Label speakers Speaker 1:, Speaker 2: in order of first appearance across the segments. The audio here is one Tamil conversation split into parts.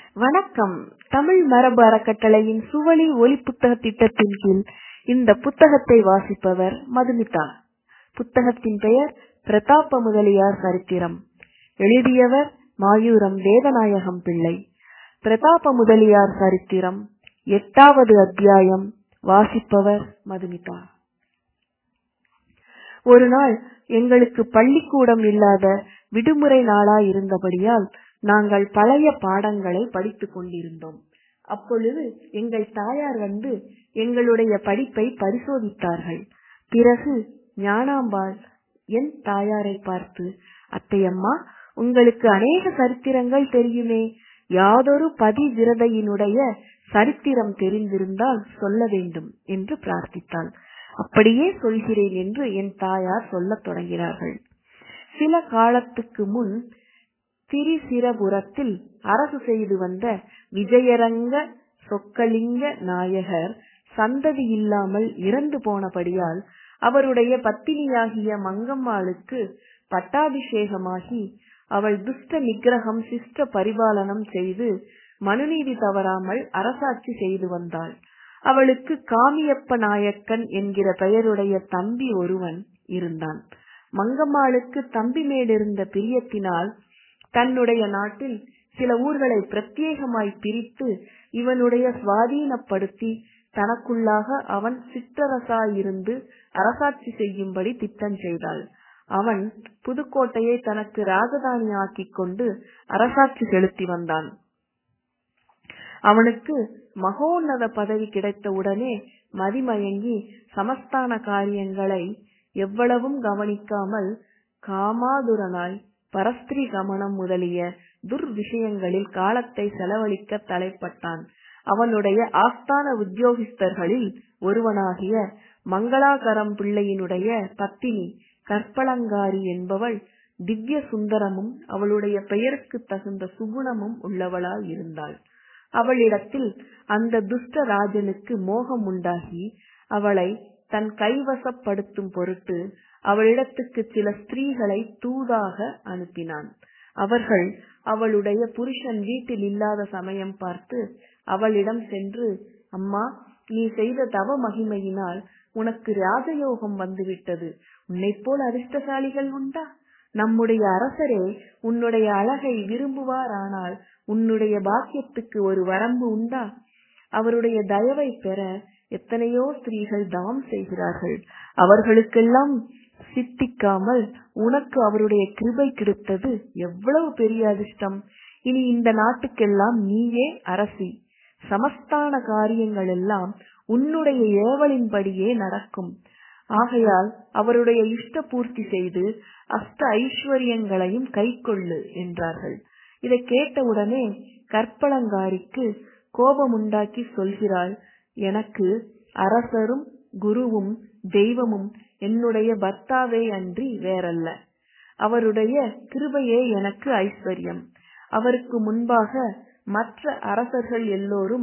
Speaker 1: வணக்கம் தமிழ் மரபு அறக்கட்டளையின் சுவழி ஒலி புத்தக திட்டத்தின் கீழ் இந்த புத்தகத்தை வாசிப்பவர் மதுமிதா புத்தகத்தின் பெயர் பிரதாப முதலியார் சரித்திரம் எழுதியவர் மாயூரம் வேதநாயகம் பிள்ளை பிரதாப முதலியார் சரித்திரம் எட்டாவது அத்தியாயம் வாசிப்பவர் மதுமிதா ஒரு நாள் எங்களுக்கு பள்ளிக்கூடம் இல்லாத விடுமுறை நாளாய் இருந்தபடியால் நாங்கள் பழைய பாடங்களை படித்துக் கொண்டிருந்தோம் அப்பொழுது எங்கள் தாயார் வந்து எங்களுடைய படிப்பை பரிசோதித்தார்கள் பிறகு ஞானாம்பாள் என் தாயாரை பார்த்து அத்தையம்மா உங்களுக்கு அநேக சரித்திரங்கள் தெரியுமே யாதொரு பதி விரதையினுடைய சரித்திரம் தெரிந்திருந்தால் சொல்ல வேண்டும் என்று பிரார்த்தித்தாள் அப்படியே சொல்கிறேன் என்று என் தாயார் சொல்லத் தொடங்கினார்கள் சில காலத்துக்கு முன் திரிசிரபுரத்தில் அரசு செய்து வந்த விஜயரங்க சொக்கலிங்க நாயகர் சந்ததி இல்லாமல் இறந்து போனபடியால் அவருடைய பத்தினியாகிய மங்கம்மாளுக்கு பட்டாபிஷேகமாகி அவள் துஷ்ட நிகிரகம் சிஷ்ட பரிபாலனம் செய்து மனுநீதி தவறாமல் அரசாட்சி செய்து வந்தாள் அவளுக்கு காமியப்ப நாயக்கன் என்கிற பெயருடைய தம்பி ஒருவன் இருந்தான் மங்கம்மாளுக்கு தம்பி மேலிருந்த பிரியத்தினால் தன்னுடைய நாட்டில் சில ஊர்களை பிரத்யேகமாய் பிரித்து இவனுடைய சுவாதீனப்படுத்தி தனக்குள்ளாக அவன் சிற்றரசாயிருந்து அரசாட்சி செய்யும்படி திட்டம் செய்தாள் அவன் புதுக்கோட்டையை தனக்கு ராஜதானி ஆக்கிக் கொண்டு அரசாட்சி செலுத்தி வந்தான் அவனுக்கு மகோன்னத பதவி கிடைத்த உடனே மதிமயங்கி சமஸ்தான காரியங்களை எவ்வளவும் கவனிக்காமல் காமாதுரனாய் பரஸ்திரி கமனம் முதலிய துர்விஷயங்களில் காலத்தை செலவழிக்க தலைப்பட்டான் அவனுடைய ஆஸ்தான உத்தியோகஸ்தர்களில் ஒருவனாகிய மங்களாகரம் பிள்ளையினுடைய பத்தினி கற்பளங்காரி என்பவள் திவ்ய சுந்தரமும் அவளுடைய பெயருக்கு தகுந்த சுகுணமும் உள்ளவளாய் இருந்தாள் அவளிடத்தில் அந்த துஷ்ட ராஜனுக்கு மோகம் உண்டாகி அவளை தன் கைவசப்படுத்தும் பொருட்டு அவளிடத்துக்கு சில ஸ்திரீகளை தூதாக அனுப்பினான் அவர்கள் அவளுடைய புருஷன் வீட்டில் இல்லாத சமயம் பார்த்து அவளிடம் சென்று அம்மா நீ செய்த தவ மகிமையினால் உனக்கு ராஜயோகம் வந்துவிட்டது உன்னை போல் அதிர்ஷ்டசாலிகள் உண்டா நம்முடைய அரசரே உன்னுடைய அழகை விரும்புவார் ஆனால் உன்னுடைய பாக்கியத்துக்கு ஒரு வரம்பு உண்டா அவருடைய தயவை பெற எத்தனையோ ஸ்திரீகள் தாம் செய்கிறார்கள் அவர்களுக்கெல்லாம் சித்திக்காமல் உனக்கு அவருடைய கிருபை கிடைத்தது எவ்வளவு பெரிய அதிர்ஷ்டம் இனி இந்த நாட்டுக்கெல்லாம் நீயே அரசி சமஸ்தான காரியங்கள் எல்லாம் உன்னுடைய ஏவலின்படியே நடக்கும் ஆகையால் அவருடைய இஷ்ட பூர்த்தி செய்து அஷ்ட ஐஸ்வர்யங்களையும் கை கொள்ளு என்றார்கள் இதை கேட்டவுடனே கற்பளங்காரிக்கு கோபம் உண்டாக்கி சொல்கிறாள் எனக்கு அரசரும் குருவும் தெய்வமும் என்னுடைய பர்த்தாவே அன்றி வேறல்ல அவருடைய கிருபையே எனக்கு ஐஸ்வர்யம் அவருக்கு முன்பாக மற்ற அரசர்கள் எல்லோரும்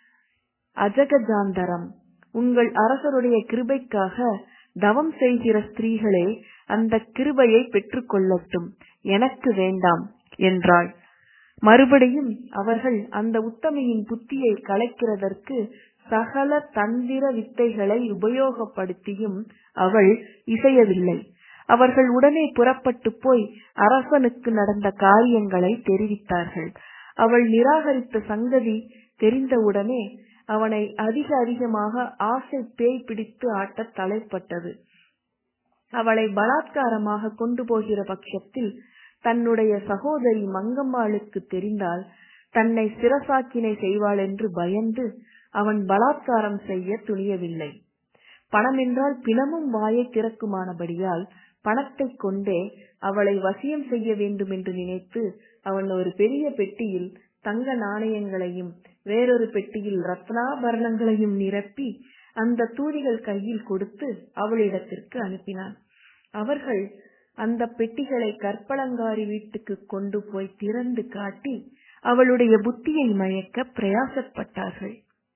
Speaker 1: அஜகஜாந்தரம் உங்கள் அரசருடைய கிருபைக்காக தவம் செய்கிற ஸ்திரீகளே அந்த கிருபையை பெற்றுக்கொள்ளட்டும் எனக்கு வேண்டாம் என்றாள் மறுபடியும் அவர்கள் அந்த உத்தமையின் புத்தியை கலைக்கிறதற்கு சகல தந்திர வித்தைகளை உபயோகப்படுத்தியும் அவள் இசையவில்லை அவர்கள் உடனே புறப்பட்டு போய் அரசனுக்கு நடந்த காரியங்களை தெரிவித்தார்கள் அவள் நிராகரித்த சங்கதி தெரிந்தவுடனே அவனை அதிக அதிகமாக ஆசை பேய் பிடித்து ஆட்ட தலைப்பட்டது அவளை பலாத்காரமாக கொண்டு போகிற பட்சத்தில் தன்னுடைய சகோதரி மங்கம்மாளுக்கு தெரிந்தால் தன்னை சிரசாக்கினை செய்வாள் என்று பயந்து அவன் பலாத்காரம் செய்ய துணியவில்லை பணம் என்றால் பிணமும் வாயை திறக்குமானபடியால் பணத்தை கொண்டே அவளை வசியம் செய்ய வேண்டும் என்று நினைத்து அவன் ஒரு பெரிய பெட்டியில் தங்க நாணயங்களையும் வேறொரு பெட்டியில் ரத்னாபரணங்களையும் நிரப்பி அந்த தூதிகள் கையில் கொடுத்து அவளிடத்திற்கு அனுப்பினான் அவர்கள் அந்த பெட்டிகளை கற்பளங்காரி வீட்டுக்கு கொண்டு போய் திறந்து காட்டி அவளுடைய புத்தியை மயக்க பிரயாசப்பட்டார்கள்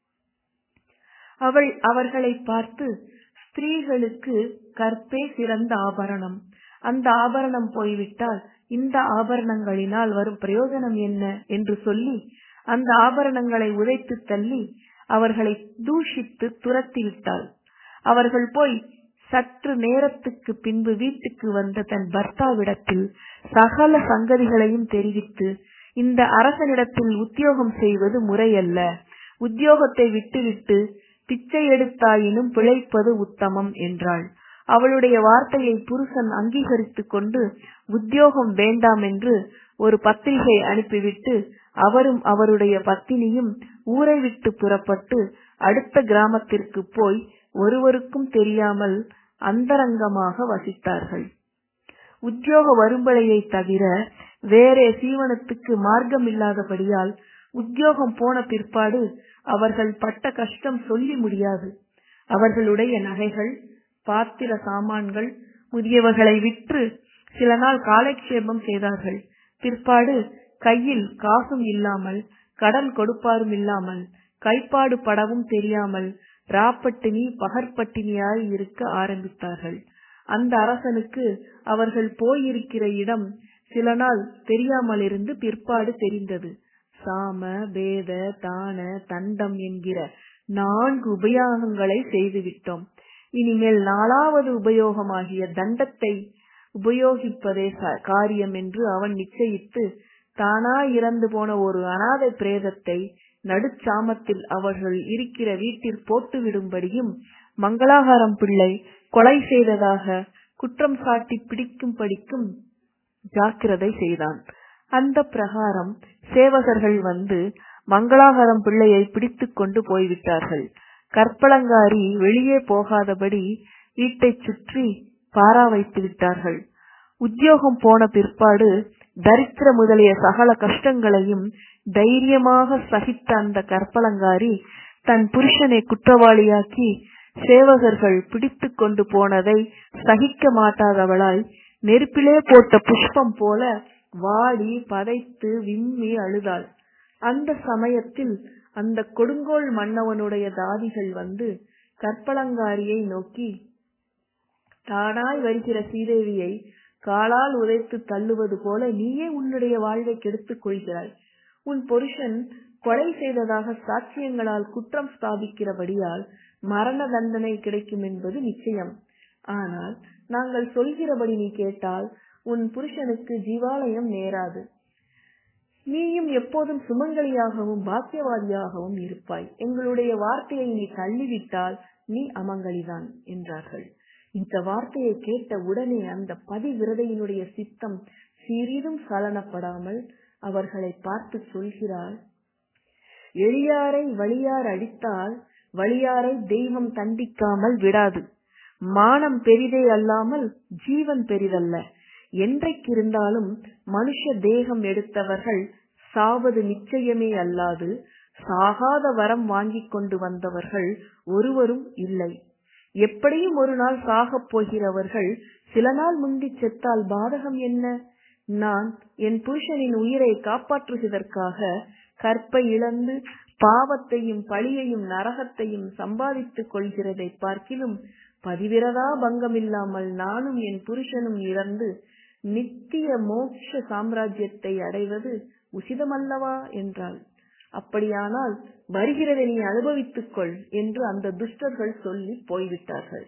Speaker 1: அவள் அவர்களை பார்த்து ஸ்திரீகளுக்கு கற்பே சிறந்த ஆபரணம் அந்த ஆபரணம் போய்விட்டால் இந்த ஆபரணங்களினால் வரும் பிரயோஜனம் என்ன என்று சொல்லி அந்த ஆபரணங்களை உதைத்து தள்ளி அவர்களை தூஷித்து துரத்தி விட்டாள் அவர்கள் போய் சற்று நேரத்துக்கு பின்பு வீட்டுக்கு வந்த தன் பர்த்தாவிடத்தில் சகல சங்கதிகளையும் தெரிவித்து இந்த அரசனிடத்தில் உத்தியோகம் செய்வது முறையல்ல உத்தியோகத்தை விட்டுவிட்டு பிச்சை எடுத்தாயினும் பிழைப்பது உத்தமம் என்றாள் அவளுடைய வார்த்தையை புருஷன் அங்கீகரித்துக் கொண்டு உத்தியோகம் வேண்டாம் என்று ஒரு பத்திரிகை அனுப்பிவிட்டு அவரும் அவருடைய பத்தினியும் ஊரை விட்டு புறப்பட்டு அடுத்த கிராமத்திற்கு போய் ஒருவருக்கும் தெரியாமல் அந்தரங்கமாக வசித்தார்கள் உத்தியோக வரும்பலையை தவிர வேறே சீவனத்துக்கு மார்க்கம் இல்லாதபடியால் உத்தியோகம் போன பிற்பாடு அவர்கள் பட்ட கஷ்டம் சொல்லி முடியாது அவர்களுடைய நகைகள் பாத்திர சாமான்கள் முதியவர்களை விற்று சில நாள் காலக்ஷேபம் செய்தார்கள் பிற்பாடு கையில் காசும் இல்லாமல் கடன் கொடுப்பாரும் இல்லாமல் கைப்பாடு படவும் தெரியாமல் ராப்பட்டினி பகற்பட்டினியாய் இருக்க ஆரம்பித்தார்கள் அந்த அரசனுக்கு அவர்கள் போயிருக்கிற இடம் சில நாள் தெரியாமல் இருந்து பிற்பாடு தெரிந்தது சாம வேத தான தண்டம் என்கிற நான்கு உபயோகங்களை செய்துவிட்டோம் இனிமேல் நாலாவது உபயோகமாகிய தண்டத்தை உபயோகிப்பதே காரியம் என்று அவன் நிச்சயித்து தானா இறந்து போன ஒரு அனாதை பிரேதத்தை நடுச்சாமத்தில் அவர்கள் இருக்கிற வீட்டில் போட்டு விடும்படியும் மங்களாகாரம் பிள்ளை கொலை செய்ததாக குற்றம் சாட்டி பிடிக்கும்படிக்கும் ஜாக்கிரதை செய்தான் அந்த பிரகாரம் சேவகர்கள் வந்து மங்களாகாரம் பிள்ளையை பிடித்துக் கொண்டு போய்விட்டார்கள் கற்பளங்காரி வெளியே போகாதபடி வீட்டை சுற்றி பாரா வைத்து விட்டார்கள் உத்தியோகம் போன பிற்பாடு தரித்திர முதலிய சகல கஷ்டங்களையும் தைரியமாக சகித்த அந்த கற்பளங்காரி தன் புருஷனை குற்றவாளியாக்கி சேவகர்கள் பிடித்து கொண்டு போனதை சகிக்க மாட்டாதவளாய் நெருப்பிலே போட்ட புஷ்பம் போல வாடி பதைத்து விம்மி அழுதாள் அந்த சமயத்தில் அந்த கொடுங்கோல் மன்னவனுடைய தாதிகள் வந்து கற்பளங்காரியை நோக்கி தானாய் வருகிற சீதேவியை காலால் உதைத்து தள்ளுவது போல நீயே உன்னுடைய வாழ்வை கெடுத்துக் கொள்கிறாய் உன் புருஷன் கொலை செய்ததாக சாட்சியங்களால் குற்றம் ஸ்தாபிக்கிறபடியால் மரண தண்டனை கிடைக்கும் என்பது நிச்சயம் ஆனால் நாங்கள் சொல்கிறபடி நீ கேட்டால் உன் புருஷனுக்கு ஜீவாலயம் நேராது நீயும் எப்போதும் சுமங்கலியாகவும் பாக்கியவாதியாகவும் இருப்பாய் எங்களுடைய வார்த்தையை நீ தள்ளிவிட்டால் நீ அமங்கலிதான் என்றார்கள் இந்த வார்த்தையை கேட்ட உடனே அந்த பதிவிரதையினுடைய சித்தம் சிறிதும் சலனப்படாமல் அவர்களை பார்த்து சொல்கிறாள் எளியாரை வழியார் அடித்தால் வழியாரை தெய்வம் தண்டிக்காமல் விடாது மானம் பெரிதே அல்லாமல் ஜீவன் பெரிதல்ல என்றைக்கிருந்தாலும் மனுஷ தேகம் எடுத்தவர்கள் சாவது நிச்சயமே அல்லாது சாகாத வரம் வாங்கிக் கொண்டு வந்தவர்கள் ஒருவரும் இல்லை எப்படியும் ஒரு நாள் சாகப் போகிறவர்கள் சில நாள் முந்தி செத்தால் பாதகம் என்ன நான் என் புருஷனின் உயிரை காப்பாற்றுவதற்காக கற்பை இழந்து பாவத்தையும் பழியையும் நரகத்தையும் சம்பாதித்துக் கொள்கிறதை பார்க்கிலும் பதிவிரதா பங்கமில்லாமல் நானும் என் புருஷனும் இறந்து நித்திய மோட்ச சாம்ராஜ்யத்தை அடைவது உசிதமல்லவா என்றாள் அப்படியானால் வருகிறதை நீ அனுபவித்துக் கொள் என்று அந்த துஷ்டர்கள் சொல்லி போய்விட்டார்கள்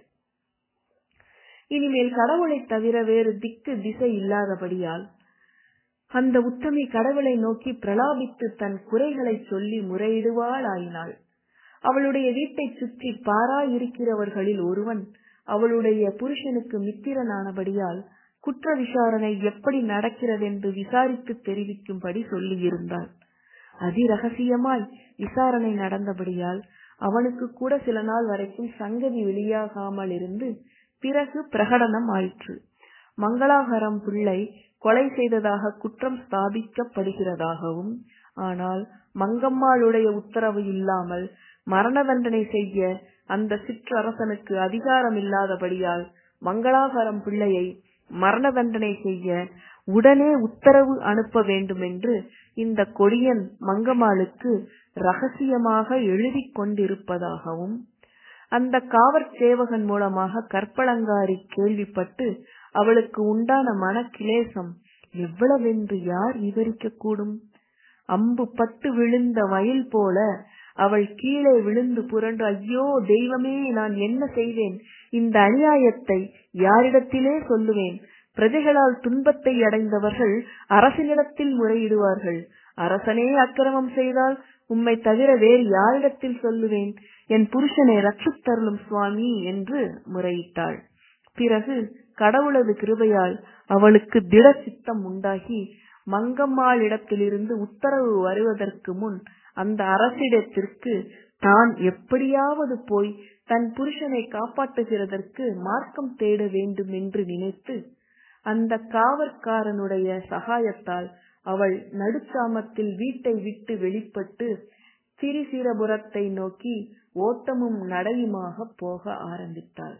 Speaker 1: இனிமேல் கடவுளை தவிர வேறு திக்கு திசை இல்லாதபடியால் அந்த உத்தமி கடவுளை நோக்கி பிரலாபித்து தன் குறைகளை சொல்லி முறையிடுவாள் ஆயினாள் அவளுடைய வீட்டை சுற்றி பாரா இருக்கிறவர்களில் ஒருவன் அவளுடைய புருஷனுக்கு மித்திரனானபடியால் குற்ற விசாரணை எப்படி நடக்கிறதென்று விசாரித்து தெரிவிக்கும்படி சொல்லியிருந்தான் அதிரகசியமாய் விசாரணை நடந்தபடியால் அவனுக்கு கூட சில நாள் வரைக்கும் சங்கதி வெளியாகாமல் இருந்து பிறகு பிரகடனம் ஆயிற்று மங்களாகரம் பிள்ளை கொலை செய்ததாக குற்றம் ஸ்தாபிக்கப்படுகிறதாகவும் ஆனால் மங்கம்மாளுடைய உத்தரவு இல்லாமல் மரண தண்டனை செய்ய அந்த சிற்றரசனுக்கு அதிகாரம் இல்லாதபடியால் மங்களாகரம் பிள்ளையை மரண தண்டனை செய்ய உடனே உத்தரவு அனுப்ப வேண்டும் என்று இந்த கொடியன் மங்கம்மாளுக்கு ரகசியமாக எழுதி கொண்டிருப்பதாகவும் அந்த காவற் சேவகன் மூலமாக கற்பளங்காரி கேள்விப்பட்டு அவளுக்கு உண்டான மனக்கிலேசம் எவ்வளவென்று யார் விவரிக்க கூடும் அம்பு பட்டு விழுந்த மயில் போல அவள் கீழே விழுந்து புரண்டு ஐயோ தெய்வமே நான் என்ன செய்வேன் இந்த அநியாயத்தை யாரிடத்திலே சொல்லுவேன் பிரஜைகளால் துன்பத்தை அடைந்தவர்கள் அரசனிடத்தில் முறையிடுவார்கள் அரசனே அக்கிரமம் செய்தால் உம்மை தவிர வேறு யாரிடத்தில் சொல்லுவேன் என் புருஷனை ரட்சித்தருளும் சுவாமி என்று முறையிட்டாள் பிறகு கடவுளது கிருபையால் அவளுக்கு திட சித்தம் உண்டாகி மங்கம்மாளிடத்திலிருந்து உத்தரவு வருவதற்கு முன் அந்த அரசிடத்திற்கு தான் எப்படியாவது போய் தன் புருஷனை காப்பாற்றுகிறதற்கு மார்க்கம் தேட வேண்டும் என்று நினைத்து அந்த காவற்காரனுடைய சகாயத்தால் அவள் நடுச்சாமத்தில் வீட்டை விட்டு வெளிப்பட்டு திரிசிரபுரத்தை நோக்கி ஓட்டமும் நடையுமாக போக ஆரம்பித்தாள்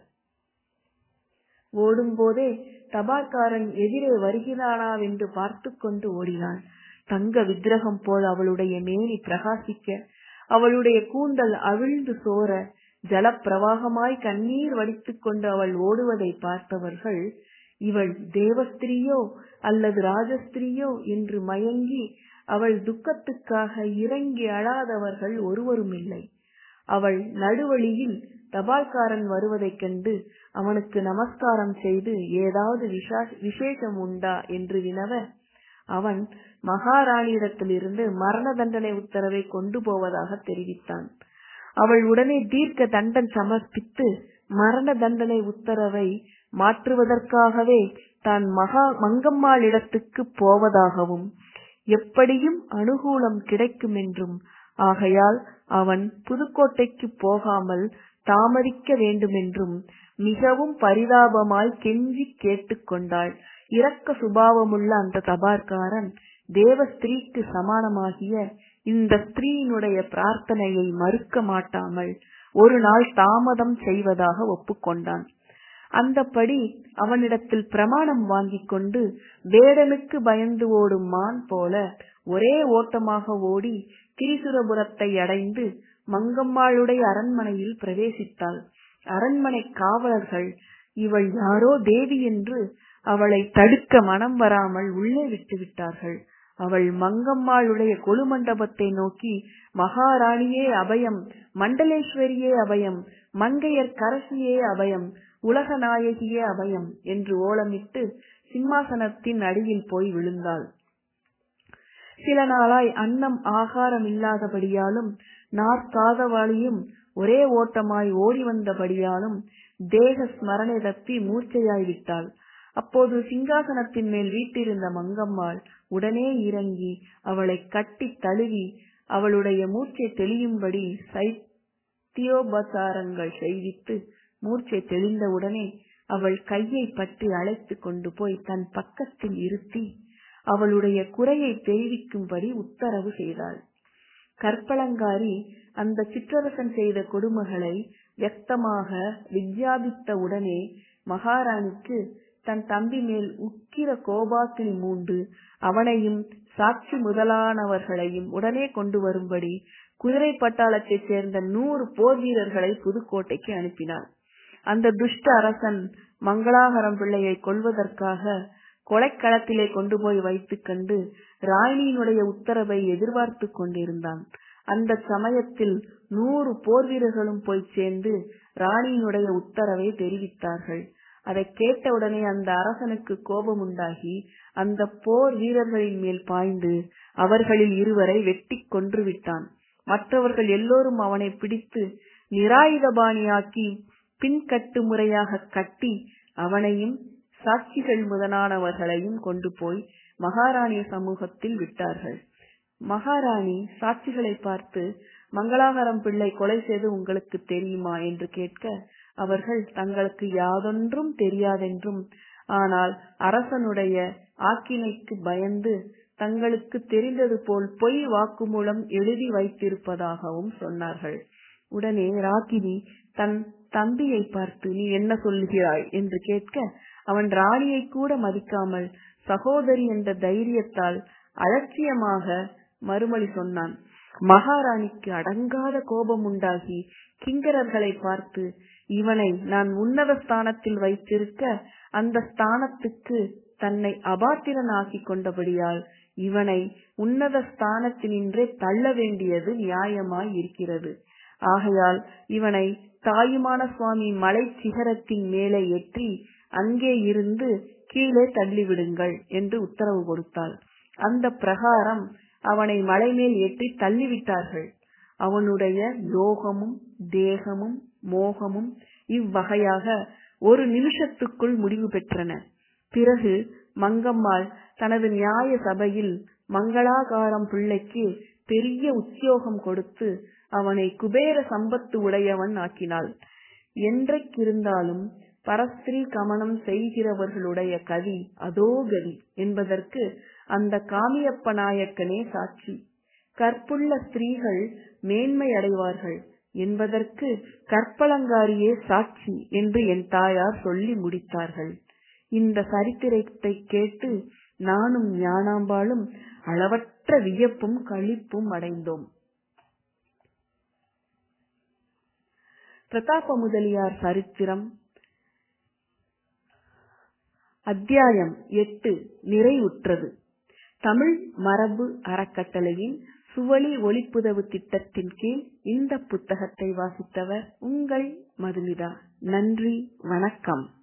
Speaker 1: ஓடும்போதே தபால்காரன் எதிரே வருகிறானாவென்று பார்த்து கொண்டு ஓடினாள் தங்க விக்கிரகம் போல் அவளுடைய மேனி பிரகாசிக்க அவளுடைய கூந்தல் அவிழ்ந்து சோர ஜலப்பிரவாகமாய் கண்ணீர் வடித்துக் கொண்டு அவள் ஓடுவதை பார்த்தவர்கள் இவள் தேவஸ்திரியோ அல்லது ராஜஸ்திரியோ என்று மயங்கி அவள் துக்கத்துக்காக இறங்கி அழாதவர்கள் ஒருவரும் இல்லை அவள் நடுவழியில் தபால்காரன் வருவதைக் கண்டு அவனுக்கு நமஸ்காரம் செய்து ஏதாவது விசேஷம் உண்டா என்று வினவ அவன் மகாராணியிடத்திலிருந்து மரண தண்டனை உத்தரவை கொண்டு போவதாக தெரிவித்தான் அவள் உடனே தீர்க்க தண்டன் சமர்ப்பித்து மரண தண்டனை உத்தரவை மாற்றுவதற்காகவே தான் மகா மங்கம்மாள் இடத்துக்கு போவதாகவும் எப்படியும் அனுகூலம் கிடைக்கும் என்றும் ஆகையால் அவன் புதுக்கோட்டைக்கு போகாமல் தாமதிக்க வேண்டுமென்றும் மிகவும் பரிதாபமாய் கெஞ்சி கேட்டுக்கொண்டாள் இரக்க சுபாவமுள்ள அந்த தபார்காரன் தேவ ஸ்திரீக்கு சமானமாகிய இந்த ஸ்திரீயினுடைய பிரார்த்தனையை மறுக்க மாட்டாமல் ஒரு நாள் தாமதம் செய்வதாக ஒப்புக்கொண்டான் அந்தப்படி அவனிடத்தில் பிரமாணம் வாங்கிக் கொண்டு வேடனுக்கு பயந்து ஓடும் மான் போல ஒரே ஓட்டமாக ஓடி திரிசுரபுரத்தை அடைந்து மங்கம்மாளுடைய அரண்மனையில் பிரவேசித்தாள் அரண்மனை காவலர்கள் இவள் யாரோ தேவி என்று அவளை தடுக்க மனம் வராமல் உள்ளே விட்டு விட்டார்கள் அவள் மங்கம்மாளுடைய கொலுமண்டபத்தை நோக்கி மகாராணியே அபயம் மண்டலேஸ்வரியே அபயம் மங்கையர் கரசியே அபயம் உலக நாயகியே அபயம் என்று ஓலமிட்டு சிம்மாசனத்தின் அடியில் போய் விழுந்தாள் சில நாளாய் அன்னம் ஆகாரம் இல்லாதபடியாலும் நாற்காதவாளியும் ஒரே ஓட்டமாய் ஓடி வந்தபடியாலும் தேக ஸ்மரணை தப்பி மூர்ச்சையாய் விட்டாள் அப்போது சிங்காசனத்தின் மேல் வீட்டிருந்த மங்கம்மாள் உடனே இறங்கி அவளை கட்டி தழுவி அவளுடைய மூர்ச்சை தெளியும்படி சைத்தியோபசாரங்கள் செய்வித்து மூர்ச்சை தெளிந்தவுடனே அவள் கையை பற்றி அழைத்து கொண்டு போய் தன் பக்கத்தில் இருத்தி அவளுடைய குறையை தெரிவிக்கும்படி உத்தரவு செய்தாள் கற்பளங்காரி அந்த சிற்றரசன் செய்த கொடுமைகளை வியக்தமாக வித்யாபித்த உடனே மகாராணிக்கு தன் தம்பி மேல் உக்கிர கோபாத்தில் மூண்டு அவனையும் சாட்சி முதலானவர்களையும் உடனே கொண்டு வரும்படி குதிரை பட்டாளத்தைச் சேர்ந்த நூறு போர் வீரர்களை புதுக்கோட்டைக்கு அனுப்பினார் அந்த துஷ்ட அரசன் மங்களாகரம் பிள்ளையை கொல்வதற்காக கொலைக்களத்திலே கொண்டு போய் வைத்துக் கண்டு ராணியினுடைய உத்தரவை எதிர்பார்த்து கொண்டிருந்தான் அந்த சமயத்தில் நூறு போர் வீரர்களும் போய் சேர்ந்து ராணியினுடைய உத்தரவை தெரிவித்தார்கள் அதை கேட்டவுடனே அந்த அரசனுக்கு கோபம் உண்டாகி அந்த போர் வீரர்களின் மேல் பாய்ந்து அவர்களில் இருவரை வெட்டி கொன்று விட்டான் மற்றவர்கள் எல்லோரும் அவனை பிடித்து நிராயுதபாணியாக்கி பின்கட்டு முறையாக கட்டி அவனையும் சாட்சிகள் முதலானவர்களையும் கொண்டு போய் மகாராணி சமூகத்தில் விட்டார்கள் மகாராணி சாட்சிகளை பார்த்து மங்களாகரம் பிள்ளை கொலை செய்து உங்களுக்கு தெரியுமா என்று கேட்க அவர்கள் தங்களுக்கு யாதொன்றும் தெரியாதென்றும் ஆனால் அரசனுடைய ஆக்கினைக்கு பயந்து தங்களுக்கு தெரிந்தது போல் பொய் வாக்குமூலம் எழுதி வைத்திருப்பதாகவும் சொன்னார்கள் உடனே ராகினி தன் தம்பியை பார்த்து நீ என்ன சொல்லுகிறாய் என்று கேட்க அவன் ராணியை கூட மதிக்காமல் சகோதரி என்ற தைரியத்தால் அலட்சியமாக மறுமொழி சொன்னான் மகாராணிக்கு அடங்காத கோபம் உண்டாகி கிங்கரர்களை பார்த்து இவனை நான் உன்னத ஸ்தானத்தில் வைத்திருக்க அந்த ஸ்தானத்துக்கு தன்னை அபாத்திரன் ஆக்கிக் கொண்டபடியால் இவனை உன்னத ஸ்தானத்தினின்றே தள்ள வேண்டியது நியாயமாய் இருக்கிறது ஆகையால் இவனை தாயுமான சுவாமி மலை சிகரத்தின் மேலே ஏற்றி அங்கே இருந்து கீழே தள்ளிவிடுங்கள் என்று உத்தரவு கொடுத்தாள் அந்த பிரகாரம் அவனை மலைமேல் ஏற்றி தள்ளிவிட்டார்கள் அவனுடைய யோகமும் தேகமும் மோகமும் இவ்வகையாக ஒரு நிமிஷத்துக்குள் முடிவு பெற்றன பிறகு மங்கம்மாள் தனது நியாய சபையில் மங்களாகாரம் பிள்ளைக்கு பெரிய உத்தியோகம் கொடுத்து அவனை குபேர சம்பத்து உடையவன் ஆக்கினாள் என்றைக்கிருந்தாலும் பரஸ்திரீ கமனம் செய்கிறவர்களுடைய கதி அதோ கதி என்பதற்கு அந்த காமியப்ப நாயக்கனே சாட்சி கற்புள்ள ஸ்திரீகள் மேன்மை அடைவார்கள் என்பதற்கு கற்பலங்காரியே சாட்சி என்று என் தாயார் சொல்லி முடித்தார்கள் இந்த சரித்திரத்தை கேட்டு நானும் ஞானாம்பாளும் அளவற்ற வியப்பும் களிப்பும் அடைந்தோம் பிரதாப முதலியார் சரித்திரம் அத்தியாயம் எட்டு நிறைவுற்றது தமிழ் மரபு அறக்கட்டளையின் சுவழி ஒளிப்புதவு திட்டத்தின் கீழ் இந்த புத்தகத்தை வாசித்தவர் உங்கள் மதுமிதா நன்றி வணக்கம்